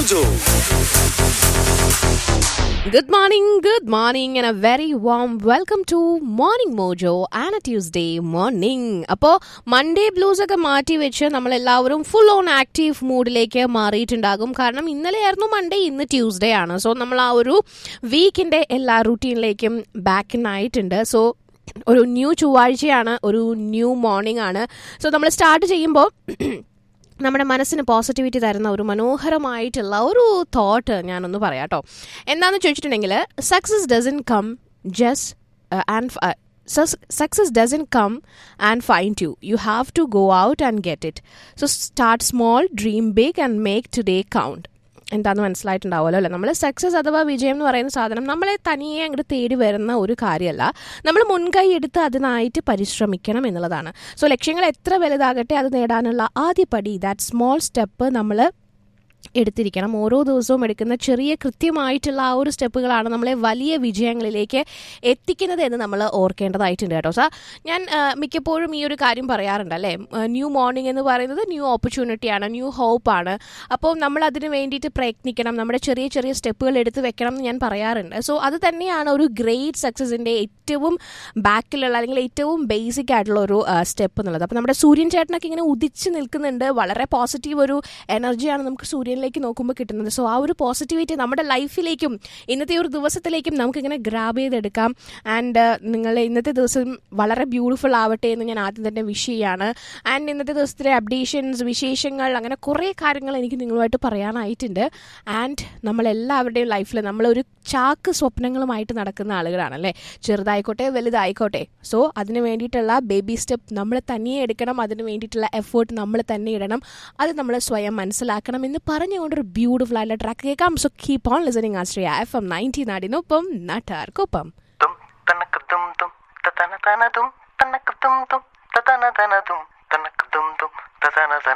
Mojo. Good morning, good morning, and a very warm welcome to Morning Mojo and a Tuesday morning. അപ്പോൾ Monday blues ഒക്കെ മാറ്റി വെച്ച് നമ്മൾ എല്ലാവരും full on active മൂഡിലേക്ക് മാറിയിട്ടുണ്ടാകും കാരണം ഇന്നലെയായിരുന്നു മൺഡേ ഇന്ന് ട്യൂസ്ഡേ ആണ് സോ നമ്മൾ ആ ഒരു വീക്കിന്റെ എല്ലാ റൂട്ടീനിലേക്കും ബാക്ക് ആയിട്ടുണ്ട് സോ ഒരു ന്യൂ ചൊവ്വാഴ്ചയാണ് ഒരു ന്യൂ മോർണിംഗ് ആണ് സോ നമ്മൾ സ്റ്റാർട്ട് ചെയ്യുമ്പോൾ നമ്മുടെ മനസ്സിന് പോസിറ്റിവിറ്റി തരുന്ന ഒരു മനോഹരമായിട്ടുള്ള ഒരു തോട്ട് ഞാനൊന്ന് പറയാം കേട്ടോ എന്താണെന്ന് ചോദിച്ചിട്ടുണ്ടെങ്കിൽ success doesn't come just and success doesn't come and find you you have to go out and get it so start small dream big and make today count എന്താണെന്ന് മനസ്സിലായിട്ടുണ്ടാവുമല്ലോ അല്ലേ നമ്മൾ സക്സസ് അഥവാ വിജയം എന്ന് പറയുന്ന സാധനം നമ്മളെ തനിയെ അങ്ങോട്ട് തേടി വരുന്ന ഒരു കാര്യമല്ല നമ്മൾ മുൻകൈ എടുത്ത് അതിനായിട്ട് പരിശ്രമിക്കണം എന്നുള്ളതാണ് സോ ലക്ഷ്യങ്ങൾ എത്ര വലുതാകട്ടെ അത് നേടാനുള്ള ആദ്യ പടി ദാറ്റ് സ്മോൾ സ്റ്റെപ്പ് നമ്മൾ എടുത്തിരിക്കണം ഓരോ ദിവസവും എടുക്കുന്ന ചെറിയ കൃത്യമായിട്ടുള്ള ആ ഒരു സ്റ്റെപ്പുകളാണ് നമ്മളെ വലിയ വിജയങ്ങളിലേക്ക് എത്തിക്കുന്നത് എന്ന് നമ്മൾ ഓർക്കേണ്ടതായിട്ടുണ്ട് കേട്ടോ സാർ ഞാൻ ആ, മിക്കപ്പോഴും ഈ ഒരു കാര്യം പറയാറുണ്ട് അല്ലേ ന്യൂ മോർണിംഗ് എന്ന് പറയുന്നത് ന്യൂ ഓപ്പർച്യൂണിറ്റിയാണ് ന്യൂ ഹോപ്പാണ് അപ്പോൾ നമ്മൾ അതിന് വേണ്ടിയിട്ട് പ്രയത്നിക്കണം നമ്മുടെ ചെറിയ ചെറിയ സ്റ്റെപ്പുകൾ എടുത്ത് വെക്കണം എന്ന് ഞാൻ പറയാറുണ്ട് സോ അത് തന്നെയാണ് ഒരു ഗ്രേറ്റ് സക്സസിൻ്റെ ഏറ്റവും ബാക്കിലുള്ള അല്ലെങ്കിൽ ഏറ്റവും ബേസിക് ആയിട്ടുള്ള ഒരു സ്റ്റെപ്പ് എന്നുള്ളത് അപ്പോൾ നമ്മുടെ സൂര്യൻ ചേട്ടനൊക്കെ ഇങ്ങനെ ഉദിച്ച് നിൽക്കുന്നുണ്ട് വളരെ പോസിറ്റീവ് ഒരു എനർജിയാണ് നമുക്ക് സൂര്യനിലേക്ക് നോക്കുമ്പോൾ കിട്ടുന്നത് സോ ആ ഒരു പോസിറ്റിവിറ്റി നമ്മുടെ ലൈഫിലേക്കും ഇന്നത്തെ ഒരു ദിവസത്തിലേക്കും നമുക്കിങ്ങനെ ഗ്രാബ് ചെയ്തെടുക്കാം ആൻഡ് നിങ്ങൾ ഇന്നത്തെ ദിവസം വളരെ ബ്യൂട്ടിഫുൾ ആവട്ടെ എന്ന് ഞാൻ ആദ്യം തന്നെ വിഷ് ചെയ്യാണ് ആൻഡ് ഇന്നത്തെ ദിവസത്തിലെ അപ്ഡേഷൻസ് വിശേഷങ്ങൾ അങ്ങനെ കുറേ കാര്യങ്ങൾ എനിക്ക് നിങ്ങളുമായിട്ട് പറയാനായിട്ടുണ്ട് ആൻഡ് നമ്മളെല്ലാവരുടെയും ലൈഫിൽ നമ്മളൊരു ചാക്ക് സ്വപ്നങ്ങളുമായിട്ട് നടക്കുന്ന ആളുകളാണല്ലേ ചെറുതായിക്കോട്ടെ വലുതായിക്കോട്ടെ സോ അതിന് വേണ്ടിയിട്ടുള്ള ബേബി സ്റ്റെപ്പ് നമ്മൾ തനിയെ എടുക്കണം അതിന് വേണ്ടിയിട്ടുള്ള എഫേർട്ട് നമ്മൾ തന്നെ ഇടണം അത് നമ്മൾ സ്വയം മനസ്സിലാക്കണം എന്ന് പറഞ്ഞുകൊണ്ടൊരു ബ്യൂട്ടിഫുൾ ആയിട്ടുള്ള ട്രാക്ക് കേൾക്കാം so keep on listening Asraya F M ninety നാടിനൊപ്പം നാട്ടാർക്കൊപ്പം tum tanaka tum tum tatana tana tum tanaka tum tum tatana tana tum tanaka tum tum tatana tana